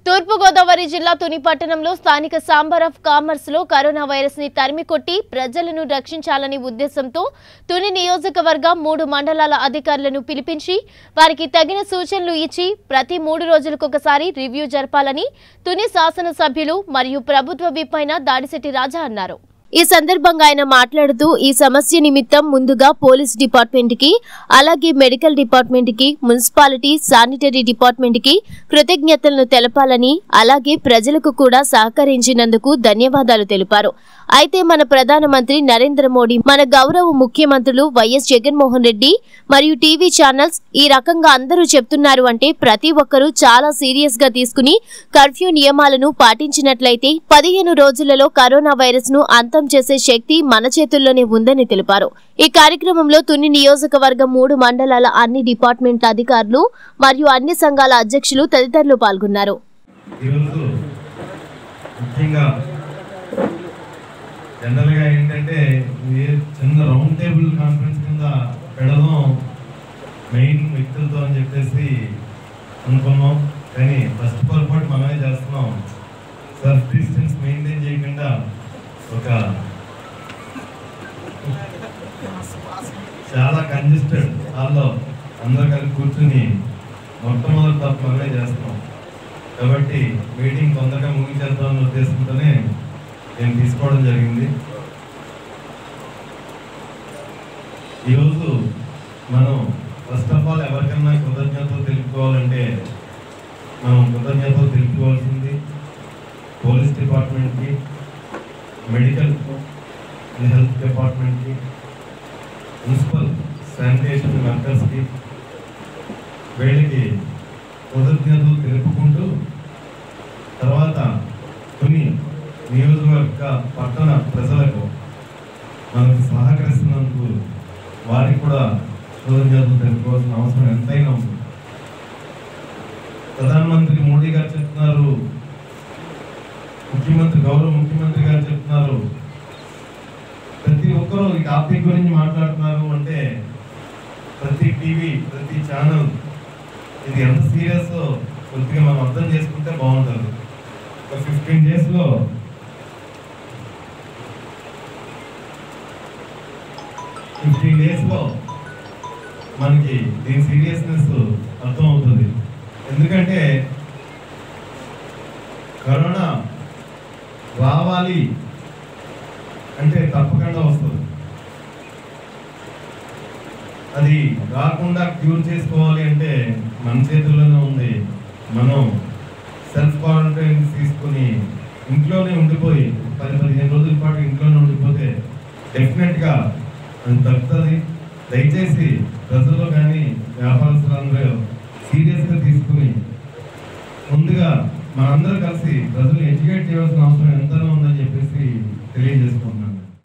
తూర్పుగోదావరి జిల్లా తుని పట్టణంలో స్థానిక సాంబర్ ఆఫ్ కామర్స్ లో కరోనా వైరస్ ని తరిమి కొట్టి ప్రజలను రక్షించాలని ఉద్దేశంతో తుని నియోజకవర్గ మూడు మండలాల అధికారులను పిలిపించి వారికి తగిన సూచనలు ఇచ్చి ప్రతి మూడు రోజులకొకసారి రివ్యూ జరపాలని తుని శాసనసభ్యులు మరియు ప్రభుత్వ విప్ అయిన దాడిశెట్టి రాజా అన్నారు ఈ సందర్భంగా ఆయన మాట్లాడుతూ ఈ సమస్య నిమిత్తం ముందుగా పోలీస్ డిపార్ట్మెంట్ కి అలాగే మెడికల్ డిపార్ట్మెంట్ కి మున్సిపాలిటీ శానిటరీ డిపార్ట్మెంట్ కి కృతజ్ఞతలను తెలపాలని అలాగే ప్రజలకు కూడా సహకరించినందుకు ధన్యవాదాలు తెలిపారు అయితే మన ప్రధానమంత్రి నరేంద్ర మోడీ మన గౌరవ ముఖ్యమంత్రులు వైఎస్ జగన్మోహన్ రెడ్డి మరియు టీవీ ఛానల్స్ ఈ రకంగా అందరూ చెప్తున్నారు అంటే ప్రతి ఒక్కరూ చాలా సీరియస్ గా తీసుకుని కర్ఫ్యూ నియమాలను పాటించినట్లయితే పదిహేను రోజులలో కరోనా వైరస్ ను అంతం చేసే శక్తి మన చేతుల్లోనే ఉందని తెలిపారు ఈ కార్యక్రమంలో తుని నియోజకవర్గం మూడు మండలాల అన్ని డిపార్ట్మెంట్ల అధికారులు మరియు అన్ని సంఘాల అధ్యక్షులు తదితరులు పాల్గొన్నారు ఈరోజు ముఖ్యంగా జనరల్గా ఏంటంటే ఇది చిన్న రౌండ్ టేబుల్ కాన్ఫరెన్స్ కింద పెడదాం మెయిన్ వ్యక్తులతో అని చెప్పేసి అనుకున్నాం కానీ ఫస్ట్ పొరపాటు మనమే చేస్తున్నాం సెల్ఫ్ డిస్టెన్స్ మెయింటైన్ చేయకుండా ఒక చాలా కంజెస్టెడ్ హాల్లో అందరూ కలిసి కూర్చుని మొట్టమొదటి తప్పు మనమే చేస్తున్నాం కాబట్టి మీటింగ్ తొందరగా ముగించేద్దామన్న ఉద్దేశంతోనే నేను తీసుకోవడం జరిగింది ఈరోజు మనం ఫస్ట్ ఆఫ్ ఆల్ ఎవరికన్నా కృతజ్ఞతలు తెలుపుకోవాలంటే మనం కృతజ్ఞతలు తెలుపుకోవాల్సింది పోలీస్ డిపార్ట్మెంట్కి మెడికల్ హెల్త్ డిపార్ట్మెంట్కి మున్సిపల్ శానిటేషన్ వర్కర్స్కి వీళ్ళకి కృతజ్ఞతలు తెలుపుకుంటూ తర్వాత కొన్ని నియోజకవర్గ పట్టణ ప్రజలకు మనకు సహకరిస్తున్నందుకు వారికి కూడా కృతజ్ఞతలు తెలుపుకోవాల్సిన అవసరం ఎంతైనా ఉంది ప్రధానమంత్రి మోడీ గారు చెప్తున్నారు ముఖ్యమంత్రి గౌరవ ముఖ్యమంత్రి గారు చెప్తున్నారు ప్రతి ఒక్కరూ ఈ టాపిక్ గురించి మాట్లాడుతున్నారు అంటే ప్రతి టీవీ ప్రతి ఛానల్ ఇది ఎంత సీరియస్ కొద్దిగా మనం అర్థం చేసుకుంటే బాగుంటుంది ఒక ఫిఫ్టీన్ డేస్లో ఫిఫ్టీన్ డేస్లో మనకి దీని సీరియస్నెస్ అర్థం అవుతుంది ఎందుకంటే కరోనా రావాలి అంటే తప్పకుండా వస్తుంది అది రాకుండా క్యూర్ చేసుకోవాలి అంటే మన చేతుల్లోనే ఉంది మనం సెల్ఫ్ క్వారంటైన్ తీసుకుని ఇంట్లోనే ఉండిపోయి పది పదిహేను రోజుల పాటు ఇంట్లోనే ఉండిపోతే డెఫినెట్గా అది తగ్గుతుంది దయచేసి ప్రజలు కానీ వ్యాపారస్తులందరూ సీరియస్గా తీసుకుని ముందుగా మనందరూ కలిసి ప్రజలు ఎడ్యుకేట్ చేయాల్సిన అవసరం ఎంతనో ఉందని చెప్పేసి తెలియజేసుకుంటున్నాను